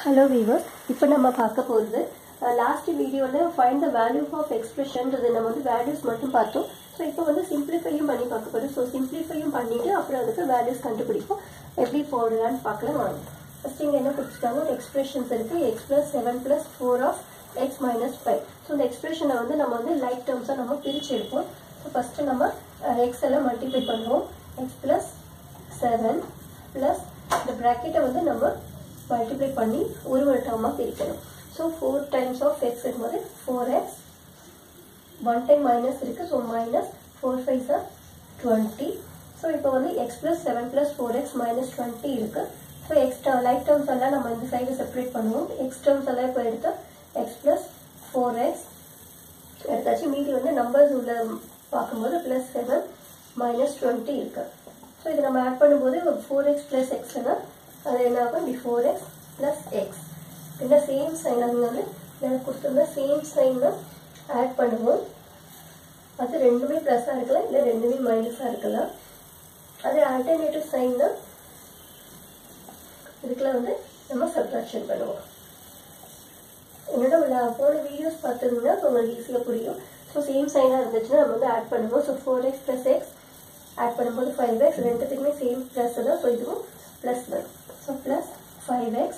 Hello viewers இப்போ நம்ம பார்க்க போகிறது லாஸ்ட் வீடியோவில் ஃபைண்ட் த வேல்யூ ஆஃப் எக்ஸ்பிரஷன்றது நம்ம வந்து வேல்யூஸ் மட்டும் பார்த்தோம் ஸோ இப்போ வந்து சிம்பிளிஃபையும் பண்ணி பார்க்க போகிறோம் ஸோ சிம்பிளிஃபையும் பண்ணிவிட்டு அப்புறம் அதுக்கு வேல்யூஸ் கண்டுபிடிப்போம் எப்படி போடலான்னு பார்க்கலாம் வாங்க ஃபஸ்ட் இங்கே என்ன கொடுத்துருக்காங்க ஒரு எக்ஸ்பிரஷன்ஸ் இருக்குது x plus seven plus four of x minus five so இந்த எக்ஸ்பிரஷனை வந்து நம்ம வந்து லைக் டேர்ம்ஸாக நம்ம பிரித்து எடுப்போம் ஸோ ஃபஸ்ட்டு நம்ம எக்ஸ் எல்லாம் மல்டிப்ளை பண்ணுவோம் எக்ஸ் ப்ளஸ் செவன் ப்ளஸ் இந்த ப்ராக்கெட்டை வந்து நம்ம மல்டிப்ளை பண்ணி ஒரு ஒரு டேர்மாக பிரிக்கணும் so four times of x இருக்கும்போது four x one time minus இருக்குது ஸோ மைனஸ் ஃபோர் ஃபைவ் சார் டுவெண்ட்டி ஸோ இப்போ வந்து x plus seven plus four x minus twenty இருக்குது ஸோ எக்ஸ்ட்ரா லைஃப் டேர்ம்ஸ் எல்லாம் நம்ம இந்த சைடு செப்பரேட் பண்ணுவோம் எக்ஸ் டேர்ம்ஸ் எல்லாம் இப்போ எடுத்து எக்ஸ் ப்ளஸ் ஃபோர் எக்ஸ் எடுத்தாச்சு மீதி வந்து நம்பர்ஸ் உள்ள பார்க்கும்போது ப்ளஸ் செவன் மைனஸ் டுவெண்ட்டி இருக்குது ஸோ இதை நம்ம ஆட் பண்ணும்போது ஃபோர் எக்ஸ் ப்ளஸ் எக்ஸ்னா அது என்ன ஆகும் இப்படி ஃபோர் எக்ஸ் ப்ளஸ் எக்ஸ் பின்ன சேம் சைன் அது வந்து எனக்கு கொடுத்துருந்த சேம் சைன் தான் ஆட் பண்ணுவோம் அது ரெண்டுமே ப்ளஸ்ஸாக இருக்கலாம் இல்லை ரெண்டுமே மைனஸாக இருக்கலாம் அது ஆல்டர்னேட்டிவ் சைன் தான் இதுக்கெல்லாம் வந்து நம்ம சப்ட்ராக்ஷன் பண்ணுவோம் என்னோட போன வீடியோஸ் பார்த்துருந்தீங்கன்னா உங்களுக்கு ஈஸியாக புரியும் ஸோ சேம் சைனாக இருந்துச்சுன்னா நம்ம வந்து ஆட் பண்ணுவோம் so four x plus x add பண்ணும்போது ஃபைவ் எக்ஸ் ரெண்டுத்துக்குமே சேம் ப்ளஸ் தான் ஸோ இதுவும் ப்ளஸ் வரும் ஸோ ப்ளஸ் ஃபைவ் எக்ஸ்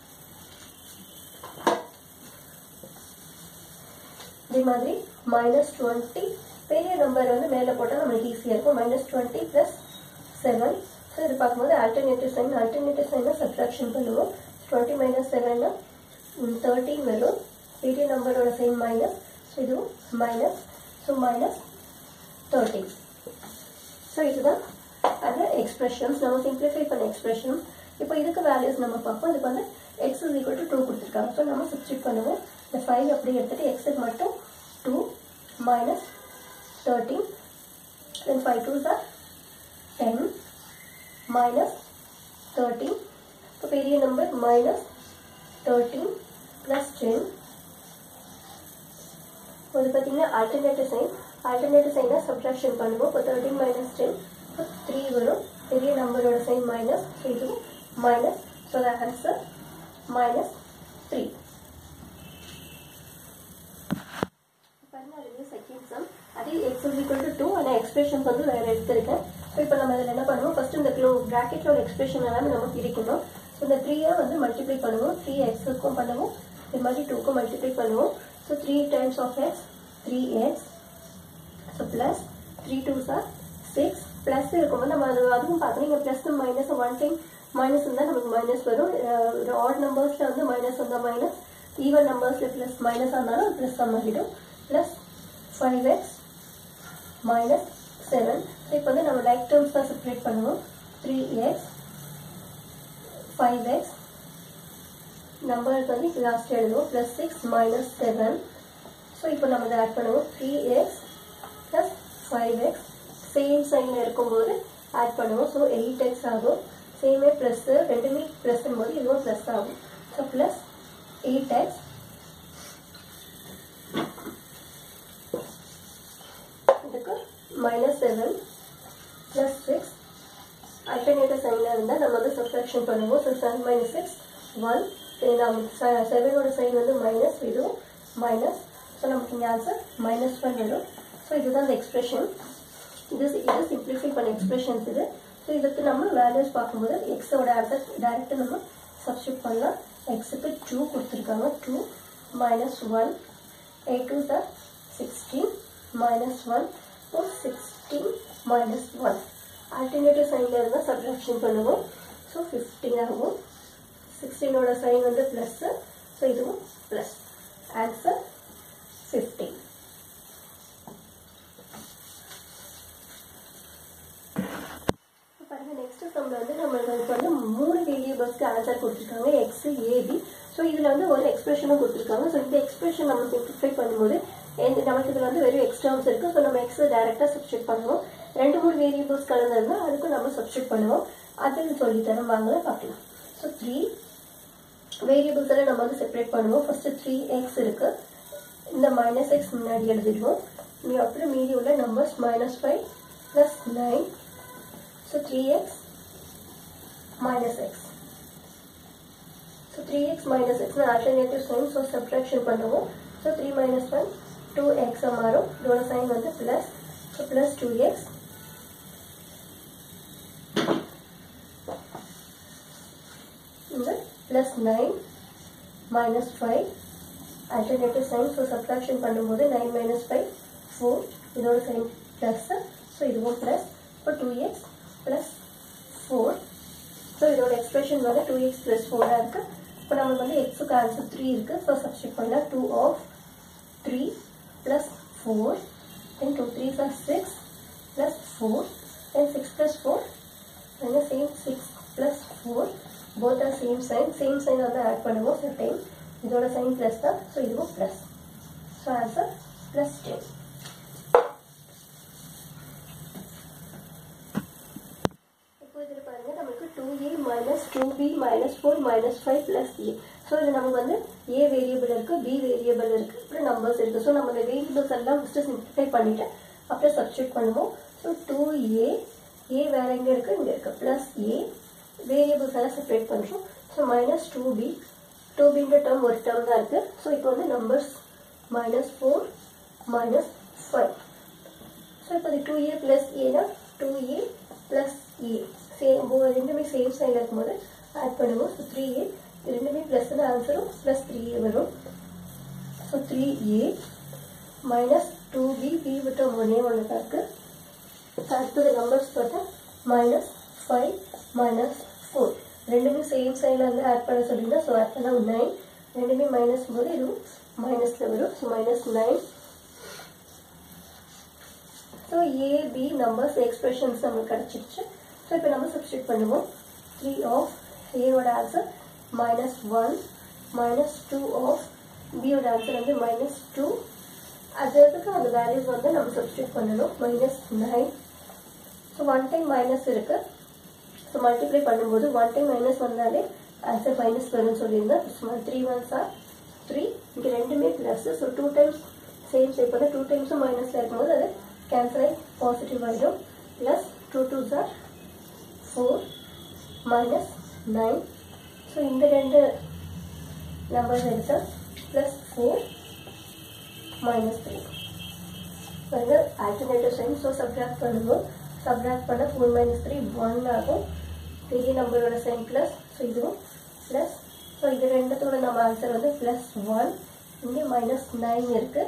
இதே மாதிரி மைனஸ் டுவெண்ட்டி பெரிய நம்பர் வந்து மேலே போட்டால் நம்மளுக்கு ஈஸியாக இருக்கும் minus twenty plus seven so இது பார்க்கும்போது ஆல்டர்னேட்டிவ் சைன் ஆல்டர்னேட்டிவ் சைனை சப்ட்ராக்ஷன் பண்ணுவோம் டுவெண்ட்டி மைனஸ் செவன்னா தேர்ட்டீன் வரும் பெரிய நம்பரோட சைன் மைனஸ் ஸோ இதுவும் minus so minus thirteen so இதுதான் அந்த எக்ஸ்பிரஷன்ஸ் நம்ம சிம்பிளிஃபை பண்ண எக்ஸ்பிரஷன்ஸ் இப்போ இதுக்கு வேல்யூஸ் நம்ம பார்ப்போம் இதுக்கு வந்து x is equal to two கொடுத்துருக்காங்க ஸோ நம்ம சப்ஸ்டியூட் பண்ணுவோம் இந்த ஃபைவ் அப்படியே எடுத்துகிட்டு எக்ஸுக்கு மட்டும் two minus thirteen then five two சார் டென் மைனஸ் தேர்ட்டீன் இப்போ பெரிய number minus thirteen plus ten இது பார்த்தீங்கன்னா ஆல்டர்னேட்டிவ் சைன் ஆல்டர்னேட்டிவ் சைனாக சப்ட்ராக்ஷன் பண்ணுவோம் இப்போ தேர்ட்டின் மைனஸ் டென் இப்போ த்ரீ வரும் பெரிய நம்பரோட சைன் மைனஸ் இது minus so the answer minus three பாருங்க அது செகண்ட் சம் அதே x is equal to two ஆனால் எக்ஸ்பிரஷன்ஸ் வந்து வேறு எடுத்திருக்கேன் ஸோ இப்போ நம்ம இதில் என்ன பண்ணுவோம் ஃபர்ஸ்ட் இந்த க்ளோ ப்ராக்கெட்டோட எக்ஸ்பிரஷன் எல்லாமே நம்ம பிரிக்கணும் ஸோ இந்த த்ரீயை வந்து மல்டிப்ளை பண்ணுவோம் த்ரீ எக்ஸுக்கும் பண்ணுவோம் இது மாதிரி டூக்கும் மல்டிப்ளை பண்ணுவோம் so three times of x three x so plus three two சார் சிக்ஸ் ப்ளஸ் இருக்கும்போது நம்ம அது அதுவும் பார்த்தீங்கன்னா plus minus one time minus இருந்தால் நமக்கு மைனஸ் வரும் ஒரு ஆட் நம்பர்ஸில் வந்து மைனஸ் வந்தால் மைனஸ் ஈவன் நம்பர்ஸில் ப்ளஸ் மைனஸ் ஆனாலும் ப்ளஸ் மாறிடும் plus five x minus seven இப்போ வந்து நம்ம லைக் டேர்ம்ஸ் தான் செப்பரேட் பண்ணுவோம் த்ரீ எக்ஸ் ஃபைவ் எக்ஸ் நம்பருக்கு வந்து லாஸ்ட் எழுதுவோம் plus six minus seven so இப்போ நம்ம இதை ஆட் பண்ணுவோம் three x plus five x same சைனில் இருக்கும்போது ஆட் பண்ணுவோம் ஸோ எயிட் எக்ஸ் ஆகும் சேமே ப்ளஸ்ஸு ரெண்டுமே ப்ளஸ்ஸும் போது இதுவும் ப்ளஸ் ஆகும் ஸோ ப்ளஸ் எயிட் எக்ஸ் இதுக்கு minus seven plus six alternative சைனில் இருந்தால் நம்ம வந்து சப்ட்ராக்ஷன் பண்ணுவோம் so seven minus six one நம்ம செவனோட சைன் வந்து மைனஸ் இதுவும் மைனஸ் ஸோ நமக்கு இங்கே ஆன்சர் மைனஸ் ஒன் வரும் ஸோ இதுதான் இந்த எக்ஸ்பிரஷன் இது இது சிம்பிளிஃபை பண்ண எக்ஸ்பிரஷன்ஸ் இது ஸோ இதுக்கு நம்ம வேல்யூஸ் பார்க்கும்போது எக்ஸோட ஆன்சர் டேரெக்டாக நம்ம சப்ஸ்டியூட் பண்ணலாம் எக்ஸுக்கு டூ கொடுத்துருக்காங்க two minus one eight two சார் sixteen minus one so sixteen minus one alternative சைனில் இருந்தால் சப்ட்ராக்ஷன் பண்ணுவோம் ஸோ ஃபிஃப்டீன் ஆகும் சிக்ஸ்டீனோட சைன் வந்து ப்ளஸ்ஸு ஸோ இதுவும் ப்ளஸ் ஆன்சர் ஃபிஃப்டீன் பாருங்க நெக்ஸ்ட் சம்ல வந்து நம்மளுக்கு வந்து மூணு வேரியபிள்ஸ்க்கு ஆன்சர் கொடுத்துருக்காங்க எக்ஸ் ஏபி ஸோ இதில் வந்து ஒரு எக்ஸ்பிரஷனும் கொடுத்துருக்காங்க ஸோ இந்த எக்ஸ்பிரஷன் நம்ம சிம்பிளிஃபை பண்ணும்போது நமக்கு இதில் வந்து வெறும் எக்ஸ் டேர்ம்ஸ் இருக்குது ஸோ நம்ம எக்ஸ் டேரெக்டாக சப்ஸ்டியூட் பண்ணுவோம் ரெண்டு மூணு வேரியபிள்ஸ் கலந்துருந்தால் அதுக்கும் நம்ம சப்ஸ்டியூட் பண்ணுவோம் அதுன்னு சொல்லித்தரோம் வாங்கல பார்க்கலாம் ஸோ த்ரீ வேரியபிள்ஸ் எல்லாம் நம்ம வந்து செப்பரேட் பண்ணுவோம் ஃபர்ஸ்ட் த்ரீ எக்ஸ் இருக்கு இந்த மைனஸ் எக்ஸ் முன்னாடி எழுதிடுவோம் அப்புறம் மீதி உள்ள numbers minus five plus nine so three x minus x. So three x minus எக்ஸ்னு ஆல்டர்னேட்டிவ் சைன் ஸோ சப்ட்ராக்ஷன் பண்ணுவோம் so three minus one two எக்ஸாக மாறும் இதோட சைன் வந்து plus so plus two x இங்கே plus nine minus five alternative sign so subtraction பண்ணும்போது nine minus five four இதோட sign plus so இதுவும் ப்ளஸ் இப்போ two x plus four so இதோட எக்ஸ்பிரஷன் வந்து டூ எக்ஸ் ப்ளஸ் ஃபோராக இருக்குது இப்போ நமக்கு வந்து எக்ஸுக்கு ஆன்சர் த்ரீ இருக்குது ஸோ சப்ஸ்டியூட் பண்ணால் two of three plus four then two three are six plus four then six plus four then same 6 plus 4 both are same sign same sign வந்து add பண்ணுவோம் so 10 இதோட sign plus தான் so இதுவும் plus so answer plus 10 இப்போ இதில் பாருங்க நமக்கு two A minus two B minus four minus five plus A so இது நமக்கு வந்து ஏ வேரியபிள் இருக்குது பி வேரியபிள் இருக்குது அப்புறம் நம்பர்ஸ் இருக்குது ஸோ நம்ம இந்த வேரியபிள்ஸ் எல்லாம் ஃபஸ்ட்டு சிம்பிளிஃபை பண்ணிவிட்டு அப்புறம் சப்ஸ்டியூட் பண்ணுவோம் ஸோ டூ ஏ ஏ வேற எங்கே இருக்குது இங்கே இருக்குது ப்ளஸ் ஏ வேரியபிள்ஸ் எல்லாம் செப்பரேட் பண்ணுறோம் so minus two b two பின்ற டேர்ம் ஒரு டேர்ம் தான் இருக்குது ஸோ இப்போ வந்து numbers minus four minus five so இப்போ இது டூ ஏ ப்ளஸ் ஏனா two a plus a same ரெண்டுமே சேம் சைடில் இருக்கும்போது ஆட் பண்ணுவோம் ஸோ த்ரீ ஏ ரெண்டுமே ப்ளஸ்னு ஆன்சரும் ப்ளஸ் த்ரீ ஏ வரும் so three a minus two b b விட்ட ஒன்றே ஒன்று தான் இருக்குது அடுத்தது நம்பர்ஸ் பார்த்தா மைனஸ் ஃபைவ் மைனஸ் ஃபோர் ரெண்டுமே சேம் சைடில் வந்து ஆட் பண்ண சொல்லியிருந்தா ஸோ ஆட் பண்ணால் நைன் ரெண்டுமே மைனஸ் போது இதுவும் மைனஸில் வரும் so minus nine so a b numbers expressions நமக்கு கிடச்சிருச்சு ஸோ இப்போ நம்ம சப்ஸ்டியூட் பண்ணுவோம் த்ரீ ஆஃப் ஏவோட answer minus one minus two of பியோட ஆன்சர் வந்து மைனஸ் டூ அதுக்கு அந்த வேல்யூஸ் வந்து நம்ம சப்ஸ்டியூட் பண்ணணும் minus nine so one time minus இருக்கு ஸோ மல்டிப்ளை பண்ணும்போது ஒன் டைம் மைனஸ் வந்தாலே ஆன்சர் மைனஸ் வரும்னு சொல்லியிருந்தேன் த்ரீ ஒன்ஸ் ஆர் த்ரீ இங்கே ரெண்டுமே plus so two times same shape வந்து டூ டைம்ஸும் மைனஸில் இருக்கும்போது அது கேன்சல் ஆகி பாசிட்டிவ் ஆகிடும் ப்ளஸ் டூ டூ சார் ஃபோர் மைனஸ் நைன் ஸோ இந்த ரெண்டு நம்பர்ஸ் எடுத்தால் ப்ளஸ் ஃபோர் மைனஸ் த்ரீ வந்து ஆல்டர்னேட்டிவ் சைன் ஸோ சப்ராக்ட் பண்ணுவோம் சப்ராக்ட் பண்ண ஃபோர் மைனஸ் த்ரீ ஒன் ஆகும் பெரிய நம்பரோட சைன் ப்ளஸ் ஸோ இதுவும் ப்ளஸ் ஸோ இது ரெண்டுத்தோட நம்ம ஆன்சர் வந்து ப்ளஸ் ஒன் இங்கே மைனஸ் நைன் இருக்குது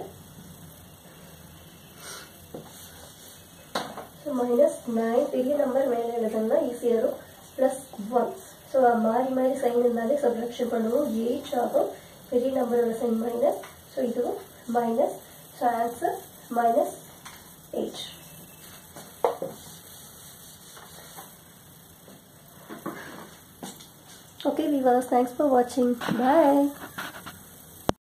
ஸோ மைனஸ் நைன் பெரிய நம்பர் மேலே எழுதணும்னா ஈஸியாக வரும் ப்ளஸ் ஒன் ஸோ மாறி மாறி சைன் இருந்தாலே சப்ராக்ஷன் பண்ணுவோம் எயிட் ஆகும் பெரிய நம்பரோட சைன் மைனஸ் ஸோ இதுவும் minus so answer minus 8 okay viewers thanks for watching bye